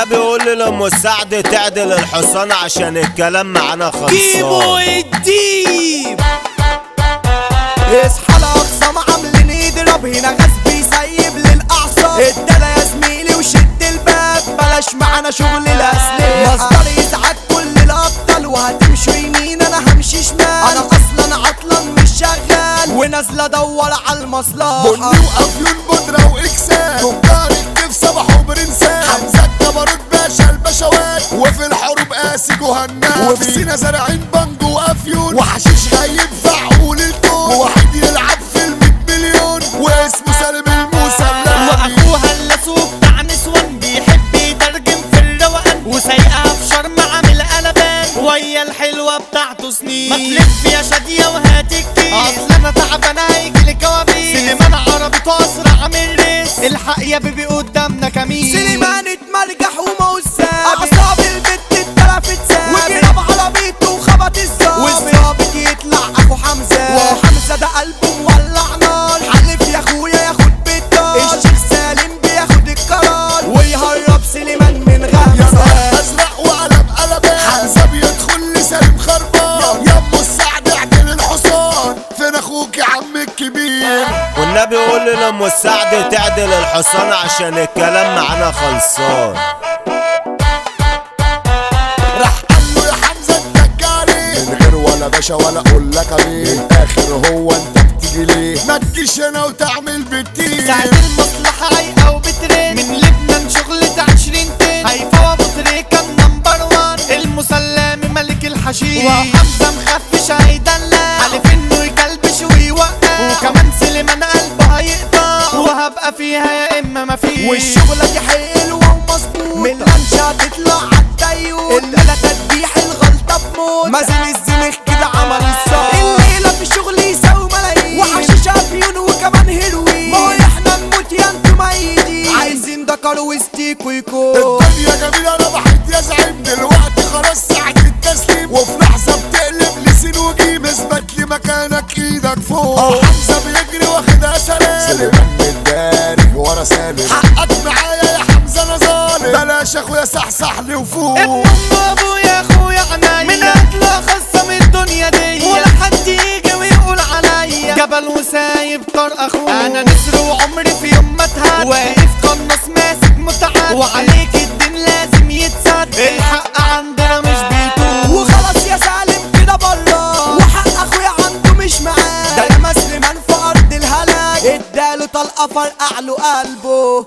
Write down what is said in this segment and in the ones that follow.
والنبي قول لي لام سعد تعدل الحصان عشان الكلام معانا جيبوا خلصان الديب اصحى الاقسام عاملين يضرب هنا غاز بيسيب للاعصاب ادانا يا زميلي وشد الباب بلاش معانا شغل الاسلحه مصدر يزعج كل الابطال وهتمشوا يمين انا همشي شمال انا اصلا عطلان مش شغال ونازله ادور على المصلحه بني وقفلون بودرة واكسان تجار الكيف صباحه برنسان حمزة جبروت باشا البشوات وفي الحروب قاسي جهنم وفي سينا زارعين بانجو وافيون وحشيش غايب في عقول الكون وواحد يلعب في المية مليون واسمه سالم المسلم واخوها اللسوق بتاع نسوان بيحب يترجم في الروقان وسايقها في شرم عامل قلبان ويا الحلوه بتاعته سنين ما تلف يا شاديه وهات الكيس اصل انا تعبان هيجيلي كوابيس سليمان عربيته اسرع من ريس الحق يا بيبي قدامنا كمين سليمان اتمرجح وموسى اعصاب البت اتلفت ساب وجرب عربيته وخبط الزاب والظابط يطلع اخو حمزه وحمزه ده قلبه مولع نار حلف يا اخويا ياخد بالدار الشيخ سالم بياخد القرار ويهرب سليمان من يا غمزه نهار ازرق وقلب قلبان حمزة بيدخل لسالم خربان يا ام السعد اعدل الحصان فين اخوك يا عم الكبير والنبي قول لي لام سعد تعدل الحصان عشان الكلام معانا خلصان راح قال له يا حمزه انت الجاري من غير ولا باشا ولا اقول لك عليه الاخر هو انت بتيجي ليه ما تجيش هنا وتعمل بالتين ساعة المصلحة رايقة وبترن من لبنان شغلة عشرين تن هيفا ابو تريكة نمبر وان المسلم ملك الحشيش وحمزة مخفش هيدلع حلف انه يكلبش ويوقع وكمان سليمان قلبه هيقطع وهبقى فيها يا اما مفيش والشغلة دي حلوة ومظبوطة من اللانشة تطلع عالديوت الليلة تدبيح الغلطة بموت مازن الزنخ كده عمل الصوت الليلة في الشغل يساوي ملايين وحشيش افيون وكمان هيروين ما هو احنا نموت يا انتوا ميتين عايزين دكر وستيك ويكون الدنيا جميلة ربحت يا زعيم دلوقتي خلاص ساعة التسليم وفي لحظة بتقلب لسين وجيم اثبت لي مكانك ايدك فوق اه حمزة بيجري واخدها سلام سليمان متداري ورا سالم حقك معايا يا حمزة انا ظالم بلاش اخويا صحصح لي وفوق ابن ام ابويا اخويا عنايا من اجل خصم الدنيا دي ولا حد يجي ويقول عليا جبل وسايب طار اخوه انا نسر وعمري في يوم ما اتهد واقف قناص ماسك متعد وعليك الدين لازم يتسد الحق عندنا مش بيتوب وخلاص يا سالم كده بره وحق اخويا عنده مش معاه ده يا مسلمان في ارض الهلاك اداله طلقه فرقع له قلبه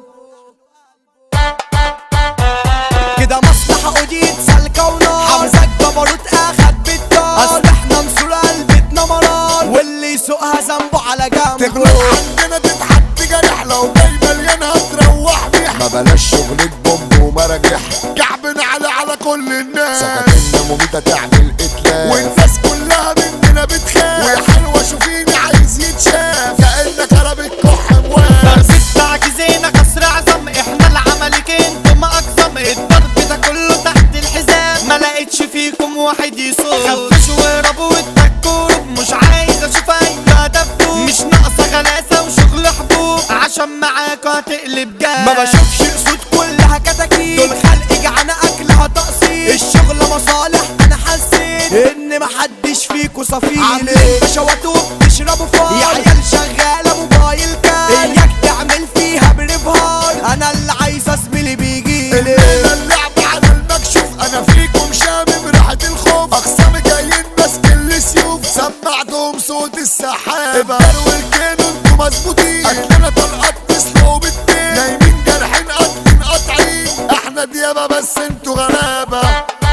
كده مصلحة أوديت سالكة ونار حمزة جبروت أخد بالدار أصل احنا نصور قلبتنا مرار واللي يسوقها ذنبه على تغلط جنبه عندنا تتحط جرح لو جاي مليان هتروح بيح ما بلاش شغلة بومب ومراجح كعبنا على على كل الناس سكتنا مميتة تعمل اتلاف والناس كلها مننا بتخاف ويا حلوة شوفيني عايز يتشاف كأنك قلبت كح مواس ضرب تعجزينا كسر عظم احنا العملك انتم اقسم الضرب ده كله تحت الحزام ما لقيتش فيكم واحد يصوت خفشوا وهربوا واتكوا مش عايز اشوف اي دبدوب مش ناقصه غلاسه وشغل حبوب عشان معاكوا هتقلب جام ما بشوفش اسود كلها كتاكيت دول خلق جعانة اكلها تقسيط الشغل مصالح انا حسيت ان محدش فيكو صفيل عاملين بشوات وبتشربوا فار يا عيال شغالة موبايل كان اياك تعمل فيها بريفهار انا اللي عايزة زميلي بيجيلي الليلة اللعبة على المكشوف انا فيكم شامم ريحة الخوف اقسام جايين ماسكين السيوف سمعتهم صوت السحاب الدار والكينو انتوا مظبوطين اكلنا طلقات تسلقوا بالدين نايمين جارحين قاتلين قاطعين احنا ديابة بس انتوا غلابة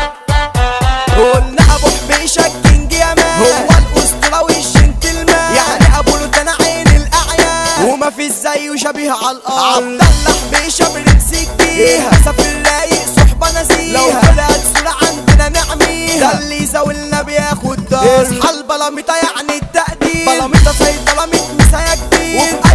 قلنا ابو حبيشة الكينج يا مان هو الاسطورة والجنتلمان يعني ابو لوتانا عين الاعيان وما في زيه شبيه على الارض عبد الله حبيشة برنس كبير سفر رايق صحبة نزيه لو طلعت صورة عندنا نعميها ده اللي يزاولنا بياخد دار اصحى البلاميطة يعني التقدير بلاميطة زي بلاميط مسايا كبير وفي